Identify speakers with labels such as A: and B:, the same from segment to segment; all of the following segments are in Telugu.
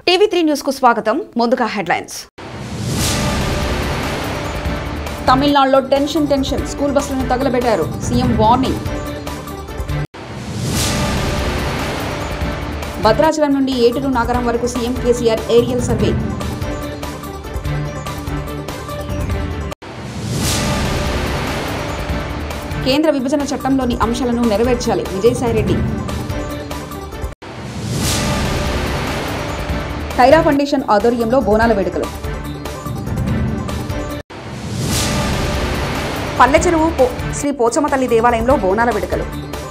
A: టీవీ త్రీ న్యూస్ కు స్వాగతం ముందుగా హెడ్లైన్స్ తమిళనాడులో టెన్షన్ టెన్షన్ స్కూల్ బస్సులను తగలబెట్టారు సీఎం వార్నింగ్ భద్రాచలం నుండి ఏటూరు నాగరం వరకు సీఎం కేసీఆర్ ఏరియల్ సర్వే కేంద్ర విభజన చట్టంలోని అంశాలను నెరవేర్చాలి విజయసాయిరెడ్డి ఖైరా ఫౌండేషన్ ఆధ్వర్యంలో బోనాల వేడుకలు పల్లె చెరువు పో- శ్రీ పోచమ్మ తల్లి దేవాలయంలో బోనాల వేడుకలు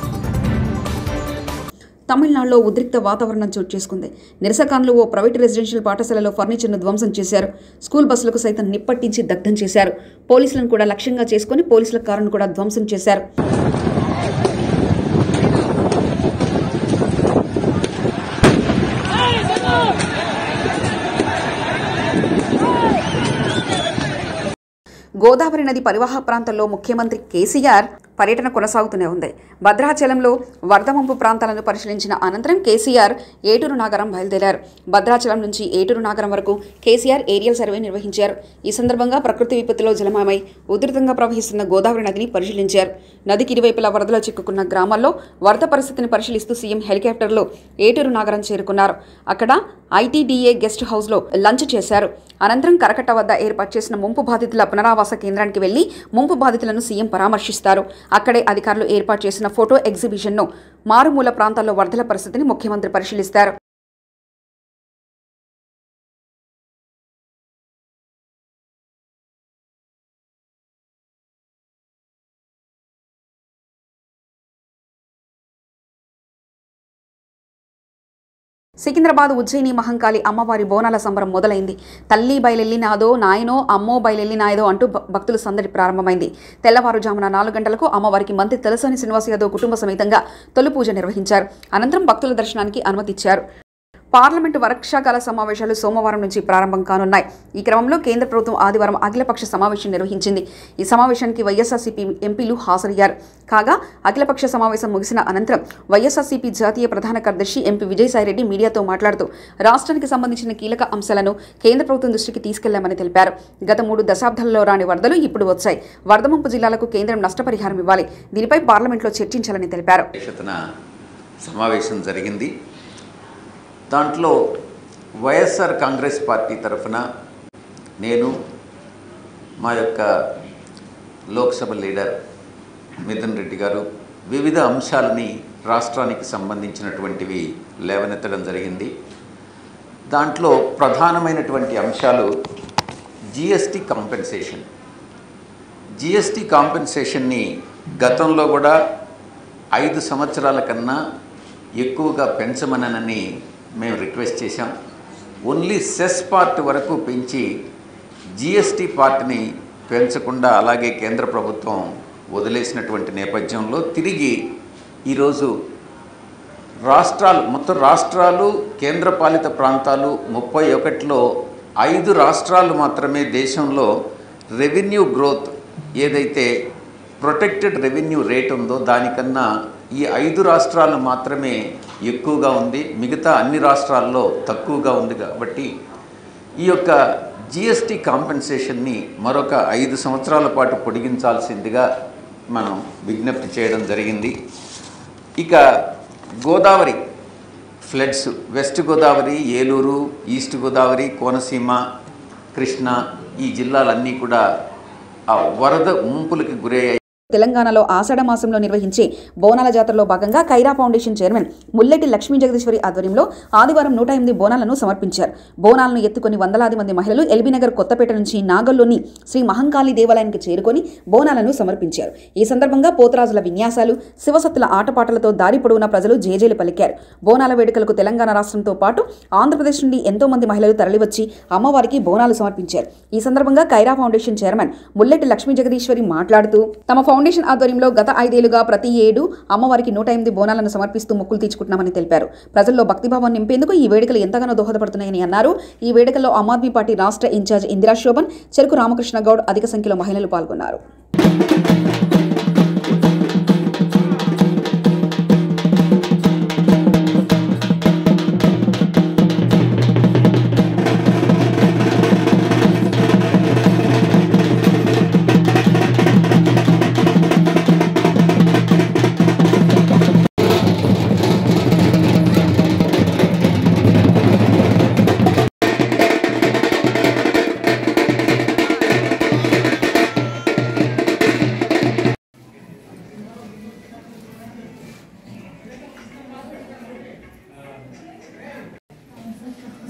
A: తమిళనాడులో ఉద్రిక్త వాతావరణం చోటు చేసుకుంది నిరసకారులు ఓ ప్రైవేటు రెసిడెన్షియల్ పాఠశాలలో ఫర్నిచర్ను ధ్వంసం చేశారు స్కూల్ బస్సులకు సైతం నిప్పట్టించి దగ్ధం చేశారు పోలీసులను కూడా లక్ష్యంగా చేసుకుని పోలీసుల కారును కూడా ధ్వంసం చేశారు గోదావరి నది పరివాహ ప్రాంతంలో ముఖ్యమంత్రి కేసీఆర్ పర్యటన కొనసాగుతూనే ఉంది భద్రాచలంలో వరద ముంపు ప్రాంతాలను పరిశీలించిన అనంతరం కేసీఆర్ ఏటూరు నాగరం బయలుదేరారు భద్రాచలం నుంచి ఏటూరు నాగరం వరకు కేసీఆర్ ఏరియల్ సర్వే నిర్వహించారు ఈ సందర్భంగా ప్రకృతి విపత్తులో జలమయమై ఉధృతంగా ప్రవహిస్తున్న గోదావరి నదిని పరిశీలించారు నదికి ఇరువైపులా వరదలో చిక్కుకున్న గ్రామాల్లో వరద పరిస్థితిని పరిశీలిస్తూ సీఎం హెలికాప్టర్లో ఏటూరు నాగరం చేరుకున్నారు అక్కడ ఐటీడీఏ గెస్ట్ హౌస్లో లంచ్ చేశారు అనంతరం కరకట్ట వద్ద ఏర్పాటు చేసిన ముంపు బాధితుల పునరావాస కేంద్రానికి వెళ్లి ముంపు బాధితులను సీఎం పరామర్శిస్తారు అక్కడే అధికారులు ఏర్పాటు చేసిన ఫోటో ఎగ్జిబిషన్ను మారుమూల ప్రాంతాల్లో వరదల పరిస్థితిని ముఖ్యమంత్రి పరిశీలిస్తారు సికింద్రాబాద్ ఉజ్జయిని మహంకాళి అమ్మవారి బోనాల సంబరం మొదలైంది తల్లి బయలెల్లి నాదో నాయనో అమ్మో బయలెల్లి నాయదో అంటూ భ- భక్తుల సందడి ప్రారంభమైంది తెల్లవారుజామున నాలుగు గంటలకు అమ్మవారికి మంత్రి తలసాని శ్రీనివాస్ యాదవ్ కుటుంబ సమేతంగా తొలి పూజ నిర్వహించారు అనంతరం భక్తుల దర్శనానికి అనుమతిచ్చారు పార్లమెంటు వర్షాకాల సమావేశాలు సోమవారం నుంచి ప్రారంభం కానున్నాయి ఈ క్రమంలో కేంద్ర ప్రభుత్వం ఆదివారం అఖిలపక్ష సమావేశం నిర్వహించింది ఈ సమావేశానికి వైఎస్ఆర్సీపీ ఎంపీలు హాజరయ్యారు కాగా అఖిలపక్ష సమావేశం ముగిసిన అనంతరం వైఎస్ఆర్సీపీ జాతీయ ప్రధాన కార్యదర్శి ఎంపీ విజయసాయిరెడ్డి మీడియాతో మాట్లాడుతూ రాష్ట్రానికి సంబంధించిన కీలక అంశాలను కేంద్ర ప్రభుత్వం దృష్టికి తీసుకెళ్లామని తెలిపారు గత మూడు దశాబ్దాలలో రాని వరదలు ఇప్పుడు వచ్చాయి వరద ముంపు జిల్లాలకు కేంద్రం నష్టపరిహారం ఇవ్వాలి దీనిపై పార్లమెంట్లో చర్చించాలని తెలిపారు
B: అధ్యక్షతన సమావేశం జరిగింది దాంట్లో వైఎస్ఆర్ కాంగ్రెస్ పార్టీ తరఫున నేను మా యొక్క లోక్సభ లీడర్ మిథున్ రెడ్డి గారు వివిధ అంశాలని రాష్ట్రానికి సంబంధించినటువంటివి లేవనెత్తడం జరిగింది దాంట్లో ప్రధానమైనటువంటి అంశాలు జిఎస్టీ కాంపెన్సేషన్ జిఎస్టీ కాంపెన్సేషన్ని గతంలో కూడా ఐదు సంవత్సరాల కన్నా ఎక్కువగా పెంచమనని మేము రిక్వెస్ట్ చేశాం ఓన్లీ సెస్ పార్ట్ వరకు పెంచి జిఎస్టీ పార్ట్ని పెంచకుండా అలాగే కేంద్ర ప్రభుత్వం వదిలేసినటువంటి నేపథ్యంలో తిరిగి ఈరోజు రాష్ట్రాలు మొత్తం రాష్ట్రాలు కేంద్రపాలిత ప్రాంతాలు ముప్పై ఒకటిలో ఐదు రాష్ట్రాలు మాత్రమే దేశంలో రెవెన్యూ గ్రోత్ ఏదైతే ప్రొటెక్టెడ్ రెవెన్యూ రేట్ ఉందో దానికన్నా ఈ ఐదు రాష్ట్రాలు మాత్రమే ఎక్కువగా ఉంది మిగతా అన్ని రాష్ట్రాల్లో తక్కువగా ఉంది కాబట్టి ఈ యొక్క జిఎస్టీ కాంపెన్సేషన్ని మరొక ఐదు సంవత్సరాల పాటు పొడిగించాల్సిందిగా మనం విజ్ఞప్తి చేయడం జరిగింది ఇక Godavari floods west Godavari Eluru east Godavari Konaseema Krishna ఈ జిల్లాలన్నీ కూడా ఆ వరద ముంపులకి గురయ్యాయి
A: తెలంగాణలో ఆషాఢ మాసంలో నిర్వహించే బోనాల జాతరలో భాగంగా ఖైరా ఫౌండేషన్ చైర్మన్ ముల్లెటి లక్ష్మీ జగదీశ్వరి ఆధ్వర్యంలో ఆదివారం నూట ఎనిమిది బోనాలను సమర్పించారు బోనాలను ఎత్తుకొని వందలాది మంది మహిళలు ఎల్బీనగర్ కొత్తపేట నుంచి నాగల్లోని శ్రీ మహంకాళి దేవాలయానికి చేరుకొని బోనాలను సమర్పించారు ఈ సందర్భంగా పోతరాజుల విన్యాసాలు శివసత్తుల ఆటపాటలతో దారి పొడవునా ప్రజలు జేజేలు పలికారు బోనాల వేడుకలకు తెలంగాణ రాష్ట్రంతో పాటు ఆంధ్రప్రదేశ్ నుండి ఎంతో మంది మహిళలు తరలివచ్చి అమ్మవారికి బోనాలు సమర్పించారు ఈ సందర్భంగా ఖైరా ఫౌండేషన్ చైర్మన్ ముల్లెటి లక్ష్మీ జగదీశ్వరి మాట్లాడుతూ తమ ఫౌండేషన్ ఆధ్వర్యంలో గత ఐదేళ్లుగా ప్రతి ఏడు అమ్మవారికి నూట ఎనిమిది బోనాలను సమర్పిస్తూ మొక్కులు తీర్చుకుంటున్నామని తెలిపారు ప్రజల్లో భక్తిభావం నింపేందుకు ఈ వేడుకలు ఎంతగానో దోహదపడుతున్నాయని అన్నారు ఈ వేడుకల్లో ఆమ్ ఆద్మీ పార్టీ రాష్ట్ర ఇన్ఛార్జ్ ఇందిరా శోభన్ చెరుకు రామకృష్ణ గౌడ్ అధిక సంఖ్యలో మహిళలు పాల్గొన్నారు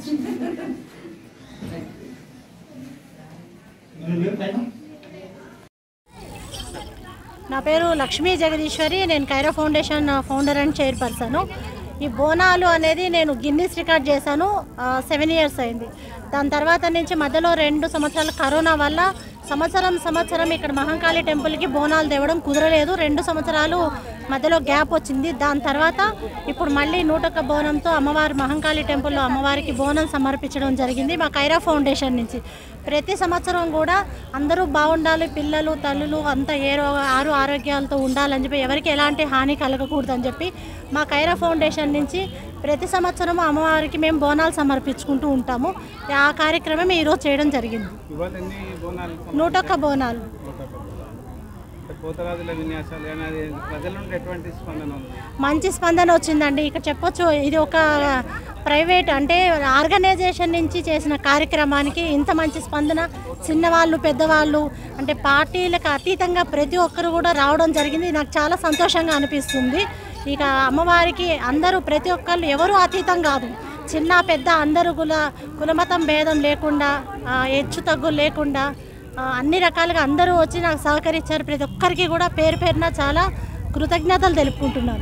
C: నా పేరు లక్ష్మీ జగదీశ్వరి నేను Kaira foundation founder and chairperson ఈ బోనాలు అనేది నేను గిన్నీస్ రికార్డ్ చేశాను సెవెన్ ఇయర్స్ అయింది దాని తర్వాత నుంచి మధ్యలో రెండు సంవత్సరాలు కరోనా వల్ల సంవత్సరం సంవత్సరం ఇక్కడ మహంకాళి టెంపుల్కి బోనాలు తేవడం కుదరలేదు రెండు సంవత్సరాలు మధ్యలో గ్యాప్ వచ్చింది దాని తర్వాత ఇప్పుడు మళ్ళీ నూటొక్క బోనంతో అమ్మవారి మహంకాళి టెంపుల్లో అమ్మవారికి బోనం సమర్పించడం జరిగింది మా కైరా ఫౌండేషన్ నుంచి ప్రతి సంవత్సరం కూడా అందరూ బాగుండాలి పిల్లలు తల్లులు అంతా ఏ రోగ ఆరు ఆరోగ్యాలతో ఉండాలని చెప్పి ఎవరికి ఎలాంటి హాని కలగకూడదని చెప్పి మా కైరా ఫౌండేషన్ నుంచి ప్రతి సంవత్సరం అమ్మవారికి మేము బోనాలు సమర్పించుకుంటూ ఉంటాము ఆ కార్యక్రమం ఈరోజు చేయడం జరిగింది
D: ఇవాళ ఎన్ని బోనాలు
C: నూటొక్క బోనాలు
D: అంటే పోతరాజుల విన్యాసాలు కానీ అది ప్రజల నుండి ఎటువంటి స్పందన ఉంది
C: మంచి స్పందన వచ్చిందండి ఇక్కడ చెప్పొచ్చు ఇది ఒక ప్రైవేట్ అంటే ఆర్గనైజేషన్ నుంచి చేసిన కార్యక్రమానికి ఇంత మంచి స్పందన చిన్నవాళ్ళు పెద్దవాళ్ళు అంటే పార్టీలకు అతీతంగా ప్రతి ఒక్కరు కూడా రావడం జరిగింది నాకు చాలా సంతోషంగా అనిపిస్తుంది ఇక అమ్మవారికి అందరూ ప్రతి ఒక్కళ్ళు ఎవరు అతీతం కాదు చిన్న పెద్ద అందరూ కుల కులమతం భేదం లేకుండా ఆ, హెచ్చు తగ్గు లేకుండా ఆ, అన్ని రకాలుగా అందరూ వచ్చి నాకు సహకరించారు ప్రతి ఒక్కరికి కూడా పేరు పేరున చాలా కృతజ్ఞతలు తెలుపుకుంటున్నాను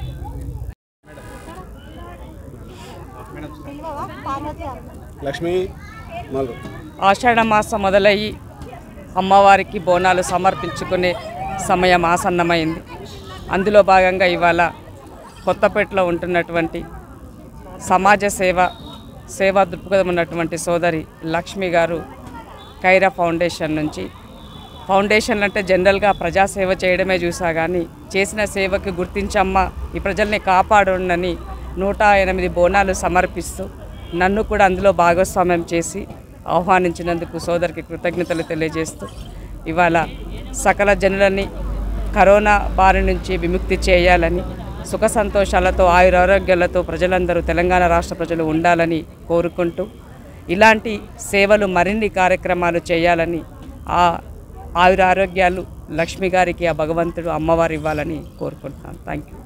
E: లక్ష్మీ మల్లు
F: ఆషాఢ మాసం మొదలయ్యి అమ్మవారికి బోనాలు సమర్పించుకునే సమయం ఆసన్నమైంది అందులో భాగంగా ఇవాళ కొత్తపేటలో ఉంటున్నటువంటి సమాజ సేవ సేవా దృక్పథం ఉన్నటువంటి సోదరి లక్ష్మి గారు కైరా ఫౌండేషన్ నుంచి ఫౌండేషన్ అంటే జనరల్గా ప్రజాసేవ చేయడమే చూసా కానీ చేసిన సేవకి గుర్తించమ్మ ఈ ప్రజల్ని కాపాడుండని నూట ఎనిమిది బోనాలు సమర్పిస్తూ నన్ను కూడా అందులో భాగస్వామ్యం చేసి ఆహ్వానించినందుకు సోదరికి కృతజ్ఞతలు తెలియజేస్తూ ఇవాళ సకల జనులని కరోనా బారి నుంచి విముక్తి చేయాలని సుఖ సంతోషాలతో ఆయురారోగ్యాలతో ప్రజలందరూ తెలంగాణ రాష్ట్ర ప్రజలు ఉండాలని కోరుకుంటూ ఇలాంటి సేవలు మరిన్ని కార్యక్రమాలు చేయాలని ఆ ఆయురారోగ్యాలు లక్ష్మి గారికి ఆ భగవంతుడు అమ్మవారు ఇవ్వాలని కోరుకుంటున్నాను థ్యాంక్ యూ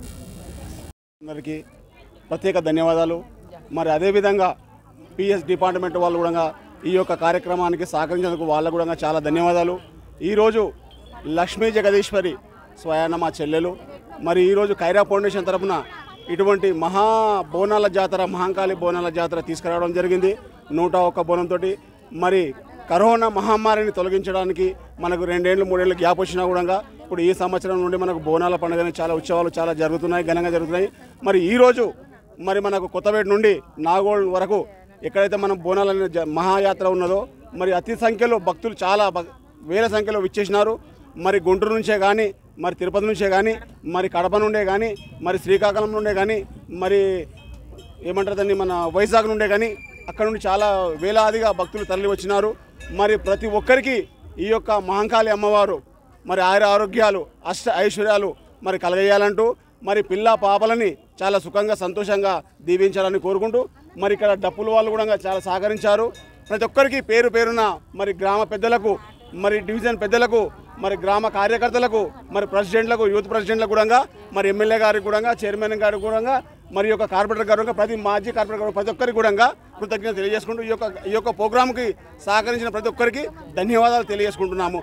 E: అందరికీ ప్రత్యేక ధన్యవాదాలు మరి అదేవిధంగా పిఎస్ డిపార్ట్మెంట్ వాళ్ళు కూడా ఈ యొక్క కార్యక్రమానికి సహకరించినందుకు వాళ్ళకు కూడా చాలా ధన్యవాదాలు ఈరోజు లక్ష్మీ జగదీశ్వరి స్వయాన మా చెల్లెలు మరి ఈరోజు కైరా ఫౌండేషన్ తరపున ఇటువంటి మహా బోనాల జాతర మహాంకాళి బోనాల జాతర తీసుకురావడం జరిగింది నూట ఒక్క బోనంతో మరి కరోనా మహమ్మారిని తొలగించడానికి మనకు రెండేళ్ళు మూడేళ్ళు గ్యాప్ వచ్చినా కూడా ఇప్పుడు ఈ సంవత్సరం నుండి మనకు బోనాల పండుగని చాలా ఉత్సవాలు చాలా జరుగుతున్నాయి ఘనంగా జరుగుతున్నాయి మరి ఈరోజు మరి మనకు కొత్తపేట నుండి నాగోల్ వరకు ఎక్కడైతే మనం బోనాల జ- మహాయాత్ర ఉన్నదో మరి అతి సంఖ్యలో భక్తులు చాలా భక్- వేల సంఖ్యలో విచ్చేసినారు మరి గుంటూరు నుంచే కానీ మరి తిరుపతి నుంచే కానీ మరి కడప నుండే కానీ మరి శ్రీకాకుళం నుండే కానీ మరి ఏమంటారు దాన్ని మన వైజాగ్ నుండే కానీ అక్కడ నుండి చాలా వేలాదిగా భక్తులు తరలి వచ్చినారు మరి ప్రతి ఒక్కరికి ఈ యొక్క మహంకాళి అమ్మవారు మరి ఆయుర ఆరోగ్యాలు అష్ట ఐశ్వర్యాలు మరి కలగేయాలంటూ మరి పిల్ల పాపలని చాలా సుఖంగా సంతోషంగా దీవించాలని కోరుకుంటూ మరి ఇక్కడ డప్పుల వాళ్ళు కూడా చాలా సహకరించారు ప్రతి ఒక్కరికి పేరు పేరున మరి గ్రామ పెద్దలకు మరి డివిజన్ పెద్దలకు మరి గ్రామ కార్యకర్తలకు మరి ప్రెసిడెంట్లకు యూత్ ప్రెసిడెంట్లకు కూడా మరి ఎమ్మెల్యే గారికి కూడా చైర్మన్ గారికి కూడా మరి యొక్క కార్పొరేటర్ గారు కూడా ప్రతి మాజీ కార్పొరేటర్ గారు ప్రతి ఒక్కరికి కూడా కృతజ్ఞత తెలియజేసుకుంటూ ఈ యొక్క ఈ యొక్క ప్రోగ్రామ్కి సహకరించిన ప్రతి ఒక్కరికి ధన్యవాదాలు తెలియజేసుకుంటున్నాము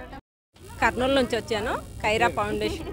G: కర్నూలు నుంచి వచ్చాను కైరా ఫౌండేషన్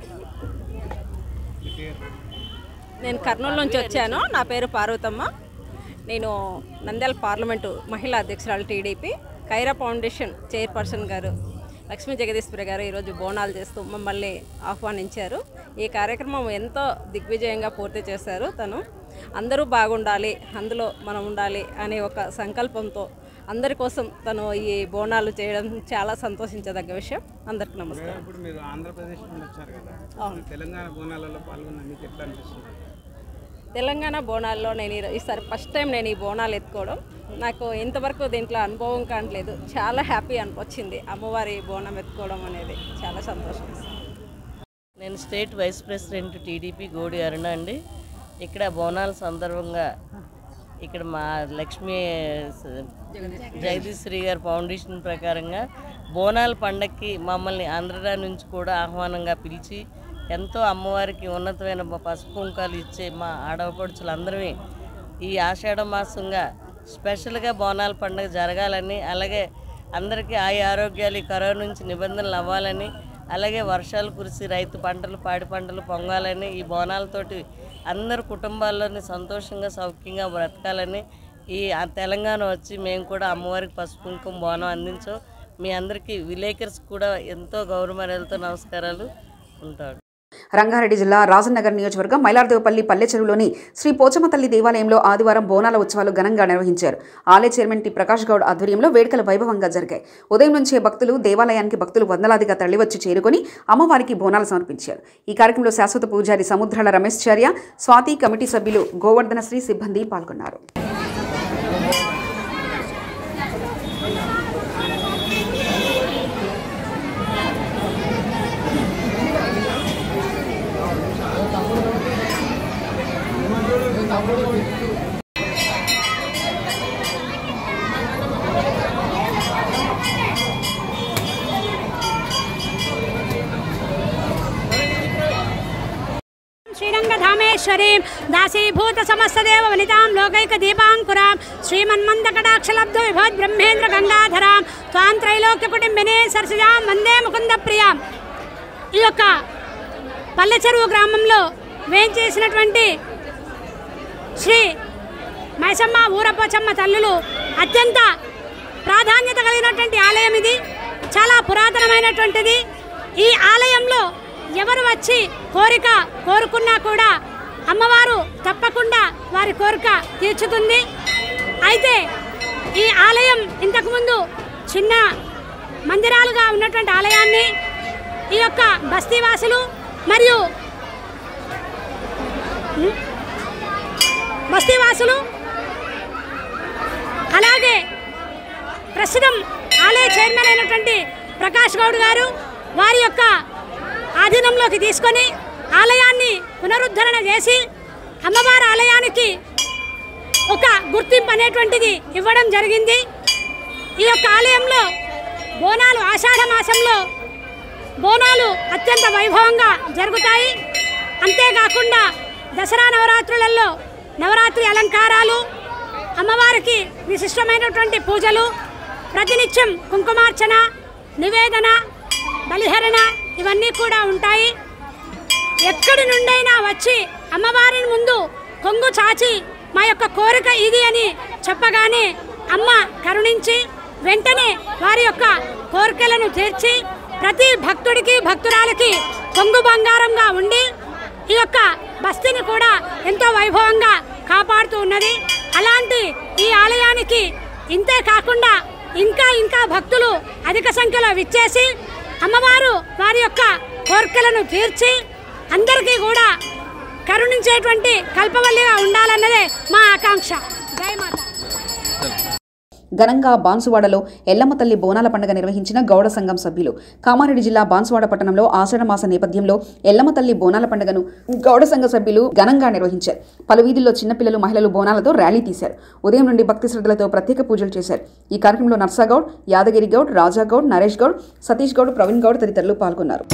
G: నేను కర్నూలు నుంచి వచ్చాను నా పేరు పార్వతమ్మ నేను నంద్యాల పార్లమెంటు మహిళా అధ్యక్షురాలు టీడీపీ కైరా ఫౌండేషన్ చైర్పర్సన్ గారు లక్ష్మీ జగదీశ్వరి గారు ఈరోజు బోనాలు చేస్తూ మమ్మల్ని ఆహ్వానించారు ఈ కార్యక్రమం ఎంతో దిగ్విజయంగా పూర్తి చేశారు తను అందరూ బాగుండాలి అందులో మనం ఉండాలి అనే ఒక సంకల్పంతో అందరి కోసం తను ఈ బోనాలు చేయడం చాలా సంతోషించదగ్గ విషయం అందరికి నమస్కారం
D: ఇప్పుడు మీరు ఆంధ్రప్రదేశ్ నుండి వచ్చారు కదా
G: అవును.
D: తెలంగాణ బోనాలలో పాల్గొన్న మీకు ఎట్లా అనిపిస్తుంది
G: తెలంగాణ బోనాల్లో నేను ఈ- ఈసారి ఫస్ట్ టైం నేను ఈ బోనాలు ఎత్తుకోవడం నాకు ఇంతవరకు దీంట్లో అనుభవం కావట్లేదు చాలా హ్యాపీ అనిపించింది అమ్మవారి బోనం ఎత్తుకోవడం అనేది చాలా సంతోషం
H: నేను state vice president TDP Godi Aruna అండి ఇక్కడ బోనాల సందర్భంగా ఇక్కడ మా లక్ష్మీ స- జగదీశ్వరి గారి ఫౌండేషన్ ప్రకారంగా బోనాల పండక్కి మమ్మల్ని ఆంధ్ర నుంచి కూడా ఆహ్వానంగా పిలిచి ఎంతో అమ్మవారికి ఉన్నతమైన ప- పసుపు కుంకాలు ఇచ్చే మా ఆడపడుచులందరమే ఈ ఆషాఢ మాసంగా స్పెషల్గా బోనాల పండుగ జరగాలని అలాగే అందరికీ ఆయు ఆరోగ్యాలు ఈ కరోనా నుంచి నిబంధనలు అవ్వాలని అలాగే వర్షాలు కురిసి రైతు పంటలు పాడి పంటలు పొంగాలని ఈ బోనాలతోటి అందరు కుటుంబాల్లోని సంతోషంగా సౌఖ్యంగా బ్రతకాలని ఈ ఆ తెలంగాణ వచ్చి మేము కూడా అమ్మవారికి పసుపు కుంకుమ బోనం అందించాం మీ అందరికీ విలేకర్స్ కూడా ఎంతో గౌరవమర్యాదలతో నమస్కారాలు ఉంటాడు
A: రంగారెడ్డి జిల్లా రాజనగర్ నియోజకవర్గం మైలార్దేవపల్లి పల్లె చెరువులోని శ్రీ పోచమ్మ తల్లి దేవాలయంలో ఆదివారం బోనాల ఉత్సవాలు ఘనంగా నిర్వహించారు ఆలయ చైర్మన్ టి ప్రకాష్ గౌడ్ ఆధ్వర్యంలో వేడుకలు వైభవంగా జరిగాయి ఉదయం నుంచే భక్తులు దేవాలయానికి భక్తులు వందలాదిగా తరలివచ్చి చేరుకొని అమ్మవారికి బోనాలు సమర్పించారు ఈ కార్యక్రమంలో శాశ్వత పూజారి సముద్రాల రమేష్ చార్య స్వాతి కమిటీ సభ్యులు గోవర్ధన శ్రీ సిబ్బంది పాల్గొన్నారు
I: శ్రీరంగధామేశ్వరీం దాసీభూత సమస్తదేవ వనితాం లోకైక దీపాంకురాం శ్రీమన్మందకటాక్షలబ్ధ విభవద్ బ్రహ్మేంద్ర గంగాధరాం త్వాం త్రైలోక్య కుటుంబినే సరసిజాం వందే ముకుంద ప్రియాం ఈ యొక్క పల్లె చెరువు గ్రామంలో వేంచేసినటువంటి శ్రీ మైసమ్మ ఊరపోచమ్మ తల్లులు అత్యంత ప్రాధాన్యత కలిగినటువంటి ఆలయం ఇది చాలా పురాతనమైనటువంటిది ఈ ఆలయంలో ఎవరు వచ్చి కోరిక కోరుకున్నా కూడా అమ్మవారు తప్పకుండా వారి కోరిక తీర్చుతుంది అయితే ఈ ఆలయం ఇంతకుముందు చిన్న మందిరాలుగా ఉన్నటువంటి ఆలయాన్ని ఈ యొక్క బస్తీవాసులు మరియు ఉం? బస్తీవాసులు అలాగే ప్రస్తుతం ఆలయ చైర్మన్ అయినటువంటి ప్రకాష్ గౌడ్ గారు వారి యొక్క ఆధీనంలోకి తీసుకొని ఆలయాన్ని పునరుద్ధరణ చేసి అమ్మవారి ఆలయానికి ఒక గుర్తింపు అనేటువంటిది ఇవ్వడం జరిగింది ఈ యొక్క ఆలయంలో బోనాలు ఆషాఢ మాసంలో బోనాలు అత్యంత వైభవంగా జరుగుతాయి అంతేకాకుండా దసరా నవరాత్రులలో నవరాత్రి అలంకారాలు అమ్మవారికి విశిష్టమైనటువంటి పూజలు ప్రతినిత్యం కుంకుమార్చన నివేదన బలిహరణ ఇవన్నీ కూడా ఉంటాయి ఎక్కడి నుండైనా వచ్చి అమ్మవారిని ముందు కొంగు చాచి మా యొక్క కోరిక ఇది అని చెప్పగానే అమ్మ కరుణించి వెంటనే వారి యొక్క కోరికలను తీర్చి ప్రతి భక్తుడికి భక్తురాలకి కొంగు బంగారంగా ఉండి ఈ యొక్క బస్తీని కూడా ఎంతో వైభవంగా కాపాడుతూ ఉన్నది అలాంటి ఈ ఆలయానికి ఇంతే కాకుండా ఇంకా ఇంకా భక్తులు అధిక సంఖ్యలో విచ్చేసి అమ్మవారు వారి యొక్క కోరికలను తీర్చి అందరికీ కూడా కరుణించేటువంటి కల్పవల్లిగా ఉండాలన్నదే మా ఆకాంక్ష జై మాత
A: ఘనంగా బాన్సువాడలో ఎల్లమ్మ తల్లి బోనాల పండుగ నిర్వహించిన గౌడ సంఘం సభ్యులు కామారెడ్డి జిల్లా బాన్సువాడ పట్టణంలో ఆషాఢ మాస నేపథ్యంలో ఎల్లమ్మ తల్లి బోనాల పండుగను గౌడ సంఘ సభ్యులు ఘనంగా నిర్వహించారు పలు వీధుల్లో చిన్నపిల్లలు మహిళలు బోనాలతో ర్యాలీ తీశారు ఉదయం నుండి భక్తి శ్రద్ధలతో ప్రత్యేక పూజలు చేశారు ఈ కార్యక్రమంలో నర్సాగౌడ్ యాదగిరి గౌడ్ రాజా గౌడ్ నరేష్ గౌడ్ సతీష్ గౌడ్ ప్రవీణ్ గౌడ్ తదితరులు పాల్గొన్నారు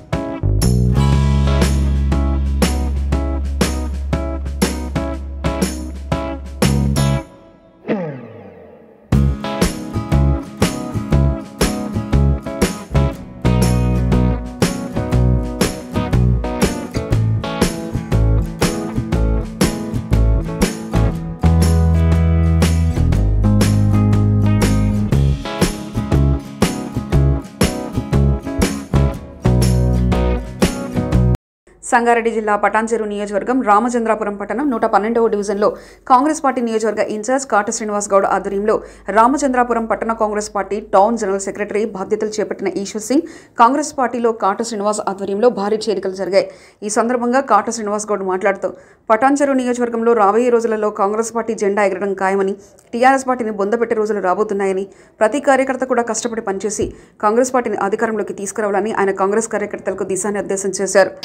A: సంగారెడ్డి జిల్లా పటాన్చెరు నియోజకవర్గం రామచంద్రాపురం పట్టణం నూట పన్నెండవ డివిజన్లో కాంగ్రెస్ పార్టీ నియోజకవర్గ ఇన్ఛార్జ్ కాట శ్రీనివాస్ గౌడ్ ఆధ్వర్యంలో రామచంద్రాపురం పట్టణ Congress party town general secretary బాధ్యతలు చేపట్టిన ఈశ్వర్ సింగ్ కాంగ్రెస్ పార్టీలో కాట శ్రీనివాస్ ఆధ్వర్యంలో భారీ చేరికలు జరిగాయి ఈ సందర్భంగా కాట శ్రీనివాస్ గౌడ్ మాట్లాడుతూ పటాన్చెరు నియోజకవర్గంలో రాబోయే రోజులలో కాంగ్రెస్ పార్టీ జెండా ఎగరడం ఖాయమని టీఆర్ఎస్ పార్టీని బొందపెట్టే రోజులు రాబోతున్నాయని ప్రతి కార్యకర్త కూడా కష్టపడి పనిచేసి కాంగ్రెస్ పార్టీని అధికారంలోకి తీసుకురావాలని ఆయన కాంగ్రెస్ కార్యకర్తలకు దిశానిర్దేశం చేశారు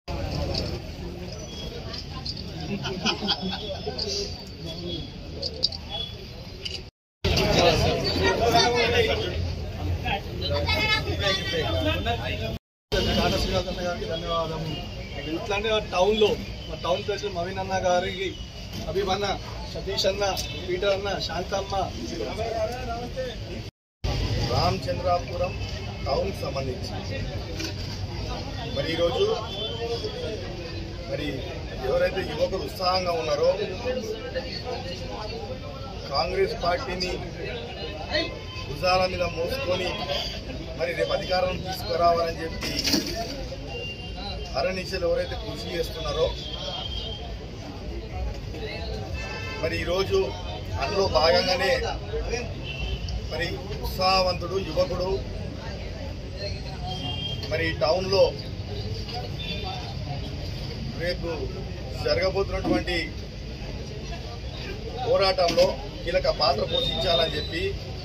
J: కాట శ్రీనివాస్ అన్న గారికి ధన్యవాదము ఇట్లాంటి టౌన్లో మా టౌన్ ప్రెసిడెంట్ మవీన్ అన్న గారికి అభిమన్న సతీష్ అన్న పీటర్ అన్న శాంతమ్మ రామచంద్రాపురం టౌన్ సంబంధించి మరి ఈరోజు మరి ఎవరైతే యువకులు ఉత్సాహంగా ఉన్నారో కాంగ్రెస్ పార్టీని భుజాల మీద మోసుకొని మరి రేపు అధికారం తీసుకురావాలని చెప్పి అరణిశలు ఎవరైతే కృషి చేస్తున్నారో మరి ఈరోజు అందులో భాగంగానే మరి ఉత్సాహవంతుడు యువకుడు మరి టౌన్లో రేపు జరగబోతున్నటువంటి పోరాటంలో కీలక పాత్ర పోషించాలని చెప్పి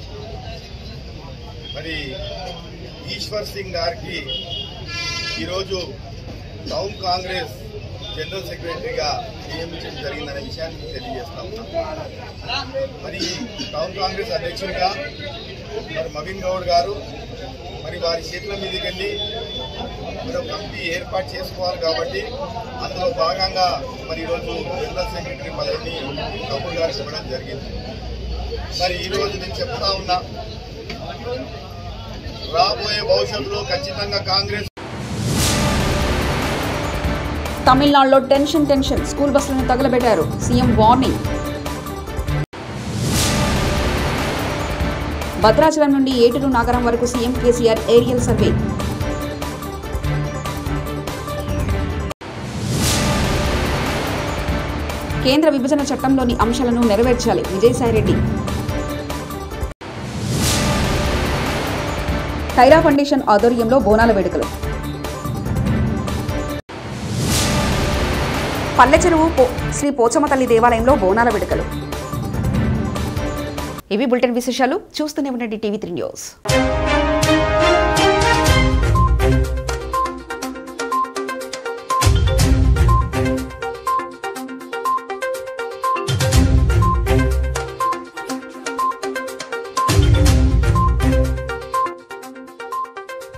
J: మరి ఈశ్వర్ సింగ్ గారికి ఈరోజు టౌన్ కాంగ్రెస్ జనరల్ సెక్రటరీగా నియమించడం జరిగిందనే విషయాన్ని మీకు తెలియజేస్తా ఉన్నా మరి టౌన్ కాంగ్రెస్ అధ్యక్షుడిగా మరి మవీన్ గౌడ్ గారు మరి వారి చేతుల మీదకి వెళ్ళి మరి ఒక కమిటీ ఏర్పాటు చేసుకోవాలి కాబట్టి అందులో భాగంగా మరి ఈరోజు జనరల్ సెక్రటరీ పదవిని కపూర్ గారికి ఇవ్వడం జరిగింది మరి ఈరోజు నేను చెప్తా ఉన్నా రాబోయే భవిష్యత్తులో ఖచ్చితంగా కాంగ్రెస్
A: తమిళనాడులో టెన్షన్ టెన్షన్ స్కూల్ బస్సులను తగలబెట్టారు సీఎం వార్నింగ్ భద్రాచలం నుండి ఏటూరు నాగరం వరకు సీఎం కేసీఆర్ ఏరియల్ సర్వే కేంద్ర విభజన చట్టంలోని అంశాలను నెరవేర్చాలి విజయసాయిరెడ్డి ఖైరా ఫౌండేషన్ ఆధ్వర్యంలో బోనాల వేడుకలు పల్లె చెరువు పో- శ్రీ పోచమ్మ తల్లి దేవాలయంలో బోనాల వేడుకలు ఇవి బులెటిన్ విశేషాలు చూస్తూనే ఉండండి టీవీ త్రీ న్యూస్